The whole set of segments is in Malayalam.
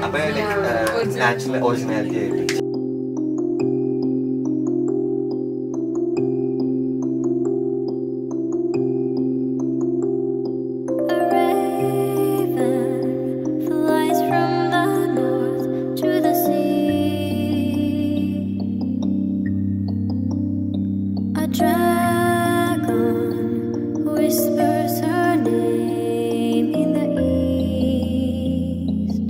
അപ്പൊ നാച്ചുറൽ ഒറിജിനാലിറ്റി ആയിട്ട് A raven flies from the north to the sea. A dragon whispers her name in the east.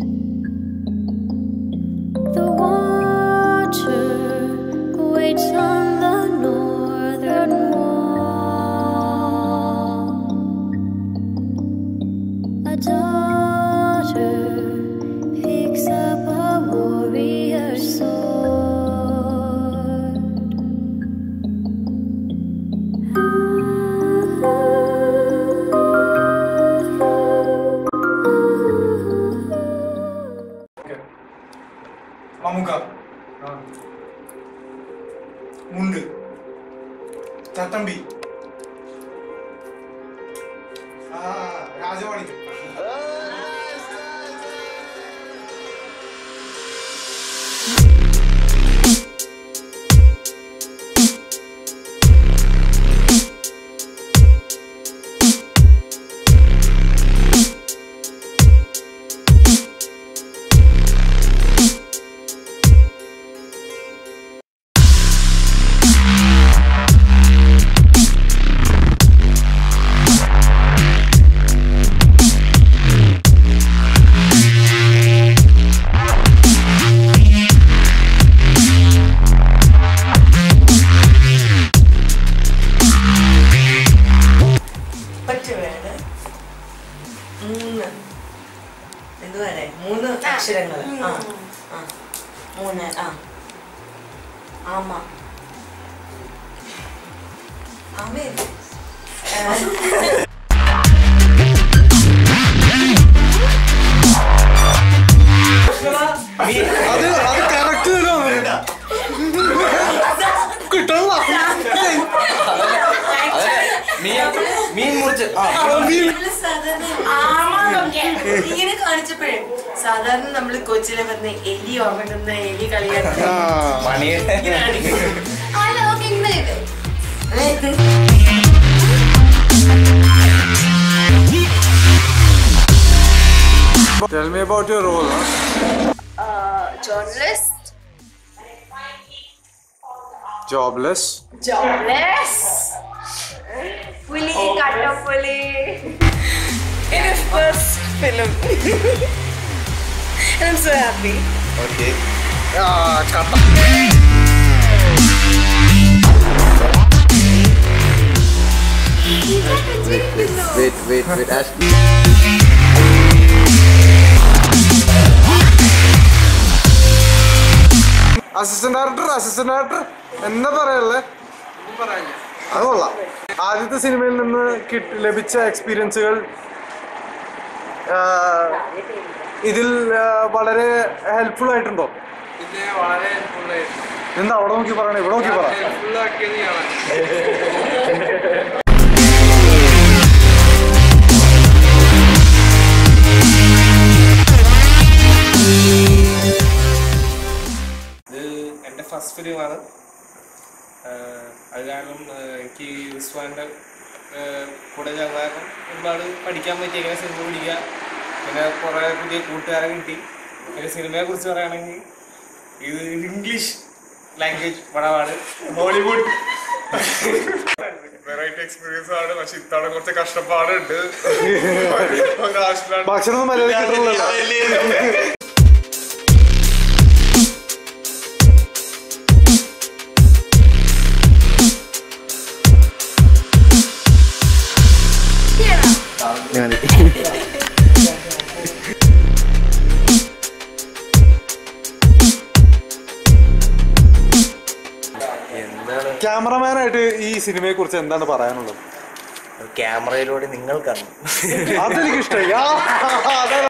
The watcher waits on the northern wall. A daughter picks up a warrior's sword. Mammookka മുണ്ട് ചട്ടമ്പി ആ രാജവാണി ഒറ്റ വേർഡ് മൂന്ന് എന്തുവരെ മൂന്ന് അക്ഷരങ്ങൾ ആ ആ മൂന്ന് ആ ആമ ആമേ അത് അത് കറക്റ്റ് കിട്ടണ മീൻ മുറിച്ച് ആ ഇങ്ങനെ കാണിച്ചപ്പോഴേ സാധാരണ നമ്മൾ കൊച്ചിലെ വന്ന് എലി ഓർമ്മ എലി കളിയാണ് മണിയുടെ Tell me about your role. Huh? journalist, Jobless. jobless, fully cut off fully. In his first film. and I'm so happy. Okay Ah, കട്ട. വെയിറ്റ് വെയിറ്റ് വെയിറ്റ് ആഷ് അസിസ്റ്റന്റ് ഡയറക്ടർ അസിസ്റ്റന്റ് ഡയറക്ടർ എന്താ പറയല്ലേ അത് കൊള്ളാം ആദ്യത്തെ സിനിമയിൽ നിന്ന് കിട്ടി ലഭിച്ച എക്സ്പീരിയൻസുകൾ ഇതിൽ ആ, വളരെ ഹെൽപ്ഫുൾ ആയിട്ടുണ്ടോ പിന്നെ വളരെ helpful ആയിരുന്നു. എന്താ അവിടെ നോക്കി പറയണേ ഇവിടെ നോക്കി പറ helpful ആക്കിയത് ഇയാളാണ്. ഇത് എൻ്റെ ഫസ്റ്റ് ഫിലിമാണ് അത് കാരണം ആഹ് എനിക്ക് ഉസ്മാൻ്റെ കൂടെ ഞാൻ കാരണം ഒരുപാട് പഠിക്കാൻ പറ്റി എങ്ങനെ സിനിമ പിടിക്കുക പിന്നെ കുറേ പുതിയ കൂട്ടുകാരെ കിട്ടി പിന്നെ സിനിമയെ കുറിച്ച് പറയുകയാണെങ്കിൽ ഇത് ഇംഗ്ലീഷ് ലാംഗ്വേജ് പടമാണ് ഹോളിവുഡ് വെറൈറ്റി എക്സ്പീരിയൻസ് ആണ് പക്ഷെ ഇത്തവണ കുറച്ച് കഷ്ടപ്പാടുണ്ട് ഒരാവശ്യമില്ലാണ്ട് ഭക്ഷണം മര്യാദ കിട്ടുള്ളല്ലോ എന്താണ് ക്യാമറമാനായിട്ട് ഈ സിനിമയെ കുറിച്ച് എന്താണ് പറയാനുള്ളത് ക്യാമറയിലൂടെ നിങ്ങൾ കണ്ടു അതെനിക്ക് ഇഷ്ടമായി ആ, അതാണ്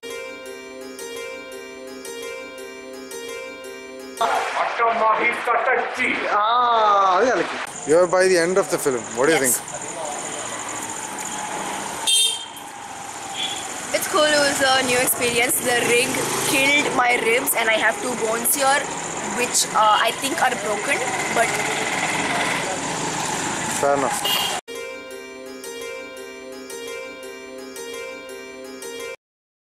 Ah, അത് കലക്കി. You are by the end of the film. What do you think? It's cool. It was a new experience. The rig killed my ribs, and I have two bones here, which uh, I think are broken. But Fair enough.